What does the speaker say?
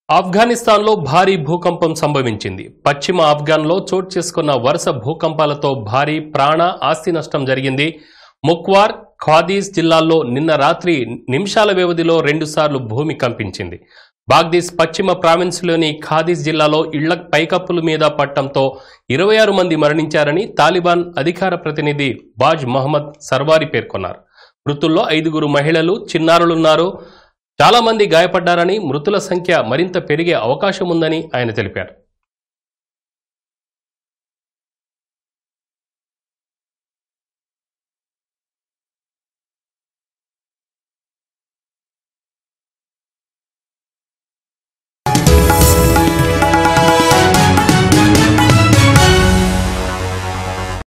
ఆఫ్ఘనిస్తాన్లో భారీ భూకంపం సంభవించింది పశ్చిమ ఆఫ్ఘన్లో చోటు చేసుకున్న వరుస భూకంపాలతో భారీ ప్రాణ ఆస్తి నష్టం జరిగింది ముక్వార్ ఖాదీస్ జిల్లాల్లో నిన్న రాత్రి నిమిషాల వ్యవధిలో రెండుసార్లు భూమి కంపించింది బాగ్దీస్ పశ్చిమ ప్రావిన్స్లోని ఖాదీస్ జిల్లాలో ఇళ్ల పైకప్పుల మీద పట్టంతో ఇరవై ఆరు మంది మరణించారని తాలిబాన్ అధికార ప్రతినిధి బాజ్ మహమ్మద్ సర్వారి పేర్కొన్నారు మృతుల్లో ఐదుగురు మహిళలు చిన్నారులున్నారు చాలా మంది గాయపడ్డారని మృతుల సంఖ్య మరింత పెరిగే అవకాశం ఉందని ఆయన తెలిపారు